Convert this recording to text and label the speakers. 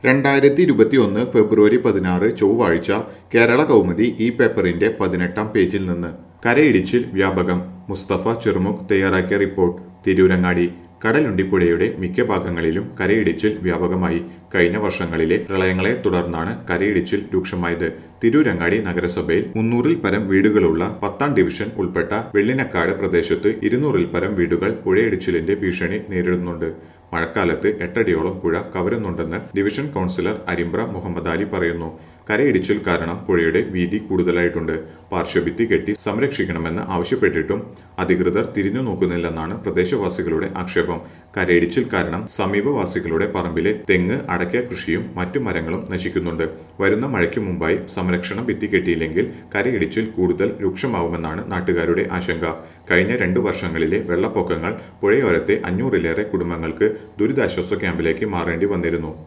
Speaker 1: രണ്ടായിരത്തി ഇരുപത്തിയൊന്ന് ഫെബ്രുവരി പതിനാറ് ചൊവ്വാഴ്ച കേരള കൗമുദി ഈ പേപ്പറിന്റെ പതിനെട്ടാം പേജിൽ നിന്ന് കരയിടിച്ചിൽ വ്യാപകം മുസ്തഫ ചെറുമുഖ് തയ്യാറാക്കിയ റിപ്പോർട്ട് തിരൂരങ്ങാടി കടലുണ്ടിപ്പുഴയുടെ മിക്ക ഭാഗങ്ങളിലും കരയിടിച്ചിൽ വ്യാപകമായി കഴിഞ്ഞ വർഷങ്ങളിലെ പ്രളയങ്ങളെ തുടർന്നാണ് കരയിടിച്ചിൽ രൂക്ഷമായത് തിരൂരങ്ങാടി നഗരസഭയിൽ മുന്നൂറിൽ പരം വീടുകളുള്ള പത്താം ഡിവിഷൻ ഉൾപ്പെട്ട വെള്ളിനക്കാട് പ്രദേശത്ത് ഇരുന്നൂറിൽ പരം വീടുകൾ പുഴയിടിച്ചിലിന്റെ ഭീഷണി നേരിടുന്നുണ്ട് മഴക്കാലത്ത് എട്ടടിയോളം പുഴ കവരുന്നുണ്ടെന്ന് ഡിവിഷൻ കൗൺസിലർ അരിമ്പ്ര മുഹമ്മദ് അലി പറയുന്നു കരയിടിച്ചിൽ കാരണം പുഴയുടെ വീതി കൂടുതലായിട്ടുണ്ട് പാർശ്വഭിത്തി കെട്ടി സംരക്ഷിക്കണമെന്ന് ആവശ്യപ്പെട്ടിട്ടും അധികൃതർ തിരിഞ്ഞു നോക്കുന്നില്ലെന്നാണ് പ്രദേശവാസികളുടെ ആക്ഷേപം കരയിടിച്ചിൽ കാരണം സമീപവാസികളുടെ പറമ്പിലെ തെങ്ങ് അടയ്ക്ക കൃഷിയും മറ്റു മരങ്ങളും നശിക്കുന്നുണ്ട് വരുന്ന മഴയ്ക്ക് മുമ്പായി സംരക്ഷണ ഭിത്തി കെട്ടിയില്ലെങ്കിൽ കരയിടിച്ചിൽ കൂടുതൽ രൂക്ഷമാവുമെന്നാണ് നാട്ടുകാരുടെ ആശങ്ക കഴിഞ്ഞ രണ്ടു വർഷങ്ങളിലെ വെള്ളപ്പൊക്കങ്ങൾ പുഴയോരത്തെ അഞ്ഞൂറിലേറെ കുടുംബങ്ങൾക്ക് ദുരിതാശ്വാസ ക്യാമ്പിലേക്ക് മാറേണ്ടി വന്നിരുന്നു